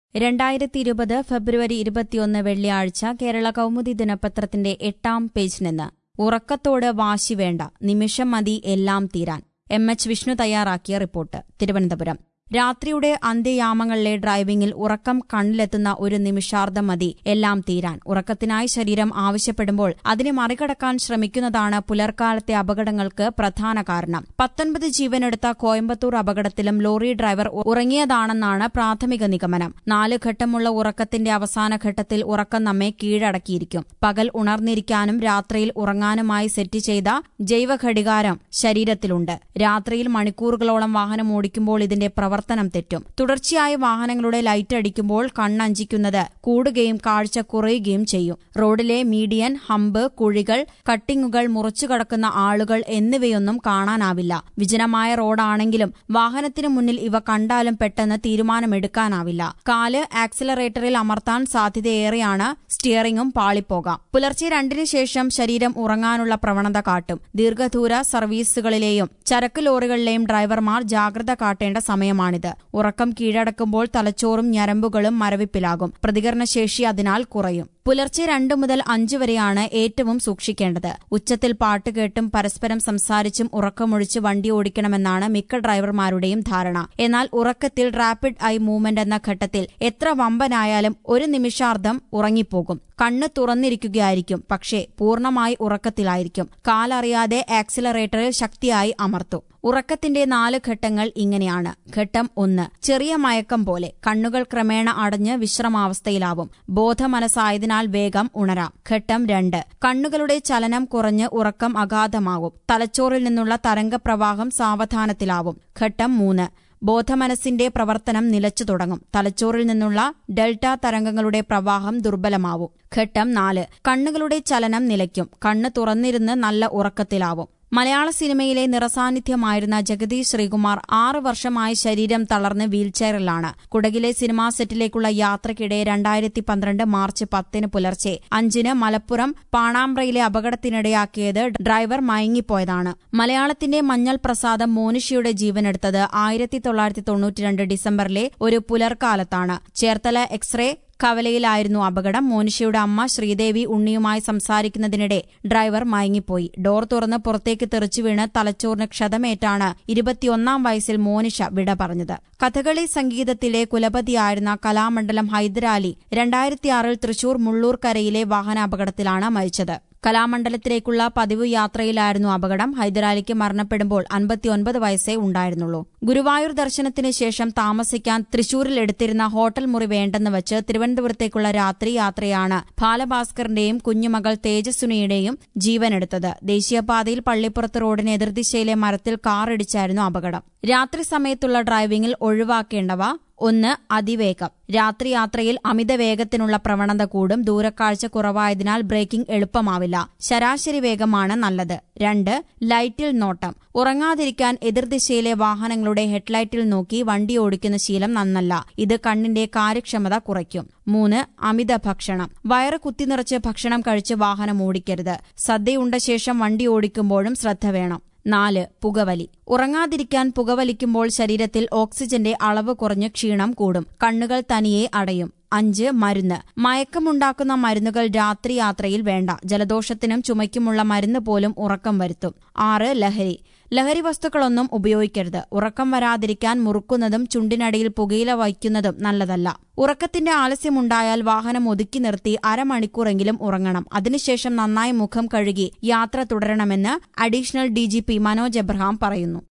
രണ്ടായിരത്തി ഇരുപത് ഫെബ്രുവരി ഇരുപത്തിയൊന്ന് വെള്ളിയാഴ്ച കേരള കൗമുദി ദിനപത്രത്തിന്റെ എട്ടാം പേജിൽ നിന്ന് ഉറക്കത്തോട് വാശി വേണ്ട നിമിഷം മതി എല്ലാം തീരാൻ എം എച്ച് വിഷ്ണു തയ്യാറാക്കിയ റിപ്പോർട്ട് തിരുവനന്തപുരം രാത്രിയുടെ അന്ത്യയാമങ്ങളിലെ ഡ്രൈവിംഗിൽ ഉറക്കം കണ്ണിലെത്തുന്ന ഒരു നിമിഷാർദ്ധം മതി എല്ലാം തീരാൻ ഉറക്കത്തിനായി ശരീരം ആവശ്യപ്പെടുമ്പോൾ അതിനെ മറികടക്കാൻ ശ്രമിക്കുന്നതാണ് പുലർക്കാലത്തെ അപകടങ്ങൾക്ക് പ്രധാന കാരണം പത്തൊൻപത് ജീവനെടുത്ത കോയമ്പത്തൂർ അപകടത്തിലും ലോറി ഡ്രൈവർ ഉറങ്ങിയതാണെന്നാണ് പ്രാഥമിക നിഗമനം നാല് ഘട്ടമുള്ള ഉറക്കത്തിന്റെ അവസാന ഘട്ടത്തിൽ ഉറക്കം നമ്മെ കീഴടക്കിയിരിക്കും പകൽ ഉണർന്നിരിക്കാനും രാത്രിയിൽ ഉറങ്ങാനുമായി സെറ്റ് ചെയ്ത ജൈവഘടികാരം ശരീരത്തിലുണ്ട് രാത്രിയിൽ മണിക്കൂറുകളോളം വാഹനം ഓടിക്കുമ്പോൾ ഇതിന്റെ പ്രവർത്തനം തെറ്റും തുടർച്ചയായി വാഹനങ്ങളുടെ ലൈറ്റ് അടിക്കുമ്പോൾ കണ്ണഞ്ചിക്കുന്നത് കൂടുകയും കാഴ്ച കുറയുകയും ചെയ്യും റോഡിലെ മീഡിയൻ ഹമ്പ് കുഴികൾ കട്ടിങ്ങുകൾ മുറിച്ചു കടക്കുന്ന ആളുകൾ എന്നിവയൊന്നും കാണാനാവില്ല വിജനമായ റോഡാണെങ്കിലും വാഹനത്തിന് മുന്നിൽ ഇവ കണ്ടാലും പെട്ടെന്ന് തീരുമാനമെടുക്കാനാവില്ല കാല് ആക്സിലറേറ്ററിൽ അമർത്താൻ സാധ്യതയേറെയാണ് സ്റ്റിയറിംഗും പാളിപ്പോകാം പുലർച്ചെ രണ്ടിന് ശേഷം ശരീരം ഉറങ്ങാനുള്ള പ്രവണത കാട്ടും ദീർഘദൂര സർവീസുകളിലെയും ചരക്ക് ലോറികളിലെയും ഡ്രൈവർമാർ ജാഗ്രത കാട്ടേണ്ട സമയമാണിത് ഉറക്കം കീഴടക്കുമ്പോൾ തലച്ചോറും ഞരമ്പുകളും മരവിപ്പിലാകും പ്രതികരണശേഷി അതിനാൽ കുറയും പുലർച്ചെ രണ്ടു മുതൽ അഞ്ചു വരെയാണ് ഏറ്റവും സൂക്ഷിക്കേണ്ടത് ഉച്ചത്തിൽ പാട്ട് കേട്ടും പരസ്പരം സംസാരിച്ചും ഉറക്കമൊഴിച്ച് വണ്ടി ഓടിക്കണമെന്നാണ് മിക്ക ഡ്രൈവർമാരുടെയും ധാരണ എന്നാൽ ഉറക്കത്തിൽ റാപ്പിഡ് ഐ മൂവ്മെന്റ് എന്ന ഘട്ടത്തിൽ എത്ര വമ്പനായാലും ഒരു നിമിഷാർദ്ധം ഉറങ്ങിപ്പോകും കണ്ണ് തുറന്നിരിക്കുകയായിരിക്കും പക്ഷേ പൂർണ്ണമായി ഉറക്കത്തിലായിരിക്കും കാലറിയാതെ ആക്സിലറേറ്ററിൽ ശക്തിയായി അമർത്തും ഉറക്കത്തിന്റെ നാല് ഘട്ടങ്ങൾ ഇങ്ങനെയാണ് ഘട്ടം ഒന്ന് ചെറിയ മയക്കം പോലെ കണ്ണുകൾ ക്രമേണ അടഞ്ഞ് വിശ്രമാവസ്ഥയിലാവും ബോധമനസ്സായതിനാൽ വേഗം ഉണരാം ഘട്ടം രണ്ട് കണ്ണുകളുടെ ചലനം കുറഞ്ഞ് ഉറക്കം അഗാധമാകും തലച്ചോറിൽ നിന്നുള്ള തരംഗപ്രവാഹം സാവധാനത്തിലാവും ഘട്ടം മൂന്ന് ബോധമനസ്സിന്റെ പ്രവർത്തനം നിലച്ചു തുടങ്ങും തലച്ചോറിൽ നിന്നുള്ള ഡെൽറ്റ തരംഗങ്ങളുടെ പ്രവാഹം ദുർബലമാവും ഘട്ടം നാല് കണ്ണുകളുടെ ചലനം നിലയ്ക്കും കണ്ണ് തുറന്നിരുന്ന് നല്ല ഉറക്കത്തിലാവും മലയാള സിനിമയിലെ നിറസാന്നിധ്യമായിരുന്ന ജഗദീഷ് ശ്രീകുമാർ ആറ് വർഷമായി ശരീരം തളർന്ന് വീൽചെയറിലാണ് കുടകിലെ സിനിമാ സെറ്റിലേക്കുള്ള യാത്രയ്ക്കിടെ രണ്ടായിരത്തി പന്ത്രണ്ട് മാർച്ച് പത്തിന് പുലർച്ചെ അഞ്ചിന് മലപ്പുറം പാണാമ്പ്രയിലെ അപകടത്തിനിടയാക്കിയത് ഡ്രൈവർ മയങ്ങിപ്പോയതാണ് മലയാളത്തിന്റെ മഞ്ഞൾ പ്രസാദം മോനിഷിയുടെ ജീവനെടുത്തത് ആയിരത്തി തൊള്ളായിരത്തി തൊണ്ണൂറ്റിരണ്ട് ഡിസംബറിലെ ഒരു പുലർക്കാലത്താണ് ചേർത്തല എക്സ്റേ കവലയിലായിരുന്നു അപകടം മോനിഷയുടെ അമ്മ ശ്രീദേവി ഉണ്ണിയുമായി സംസാരിക്കുന്നതിനിടെ ഡ്രൈവർ മയങ്ങിപ്പോയി ഡോർ തുറന്ന് പുറത്തേക്ക് തെറിച്ചു വീണ് തലച്ചോറിന് ക്ഷതമേറ്റാണ് ഇരുപത്തിയൊന്നാം വയസ്സിൽ മോനിഷ വിട പറഞ്ഞത് കഥകളി സംഗീതത്തിലെ കുലപതിയായിരുന്ന കലാമണ്ഡലം ഹൈദരാലി രണ്ടായിരത്തിയാറിൽ തൃശൂർ മുള്ളൂർക്കരയിലെ വാഹനാപകടത്തിലാണ് മരിച്ചത് കലാമണ്ഡലത്തിലേക്കുള്ള പതിവ് യാത്രയിലായിരുന്നു അപകടം ഹൈദരാലിക്ക് മരണപ്പെടുമ്പോൾ അൻപത്തിയൊൻപത് വയസ്സേ ഉണ്ടായിരുന്നുള്ളൂ ഗുരുവായൂർ ദർശനത്തിന് ശേഷം താമസിക്കാൻ തൃശൂരിൽ എടുത്തിരുന്ന ഹോട്ടൽ മുറി വേണ്ടെന്ന് വെച്ച് തിരുവനന്തപുരത്തേക്കുള്ള രാത്രി യാത്രയാണ് ബാലഭാസ്കറിന്റെയും കുഞ്ഞുമകൾ തേജസ്വിനിയുടെയും ജീവനെടുത്തത് ദേശീയപാതയിൽ പള്ളിപ്പുറത്ത് റോഡിന് എതിർദിശയിലെ മരത്തിൽ കാറിടിച്ചായിരുന്നു അപകടം രാത്രി സമയത്തുള്ള ഡ്രൈവിംഗിൽ ഒഴിവാക്കേണ്ടവ ഒന്ന് അതിവേഗം രാത്രി യാത്രയിൽ അമിത വേഗത്തിനുള്ള പ്രവണത കൂടും ദൂരക്കാഴ്ച കുറവായതിനാൽ ബ്രേക്കിംഗ് എളുപ്പമാവില്ല ശരാശരി വേഗമാണ് നല്ലത് രണ്ട് ലൈറ്റിൽ നോട്ടം ഉറങ്ങാതിരിക്കാൻ എതിർദിശയിലെ വാഹനങ്ങളുടെ ഹെഡ്ലൈറ്റിൽ നോക്കി വണ്ടി ഓടിക്കുന്ന ശീലം നന്നല്ല ഇത് കണ്ണിന്റെ കാര്യക്ഷമത കുറയ്ക്കും മൂന്ന് അമിത ഭക്ഷണം വയറ് കുത്തിനിറച്ച് ഭക്ഷണം കഴിച്ച് വാഹനം ഓടിക്കരുത് സദ്യയുണ്ട ശേഷം വണ്ടി ഓടിക്കുമ്പോഴും ശ്രദ്ധ വേണം നാല് പുകവലി ഉറങ്ങാതിരിക്കാൻ പുകവലിക്കുമ്പോൾ ശരീരത്തിൽ ഓക്സിജന്റെ അളവ് കുറഞ്ഞ് ക്ഷീണം കൂടും കണ്ണുകൾ തനിയെ അടയും അഞ്ച് മരുന്ന് മയക്കമുണ്ടാക്കുന്ന മരുന്നുകൾ രാത്രി യാത്രയിൽ വേണ്ട ജലദോഷത്തിനും ചുമയ്ക്കുമുള്ള മരുന്ന് പോലും ഉറക്കം വരുത്തും ആറ് ലഹരി ലഹരി വസ്തുക്കളൊന്നും ഉപയോഗിക്കരുത് ഉറക്കം വരാതിരിക്കാൻ മുറുക്കുന്നതും ചുണ്ടിനടിയിൽ പുകയില വയ്ക്കുന്നതും നല്ലതല്ല ഉറക്കത്തിന്റെ ആലസ്യമുണ്ടായാൽ വാഹനം ഒതുക്കി നിർത്തി അരമണിക്കൂറെങ്കിലും ഉറങ്ങണം അതിനുശേഷം നന്നായി മുഖം കഴുകി യാത്ര തുടരണമെന്ന് അഡീഷണൽ ഡിജിപി മനോജ് എബ്രഹാം പറയുന്നു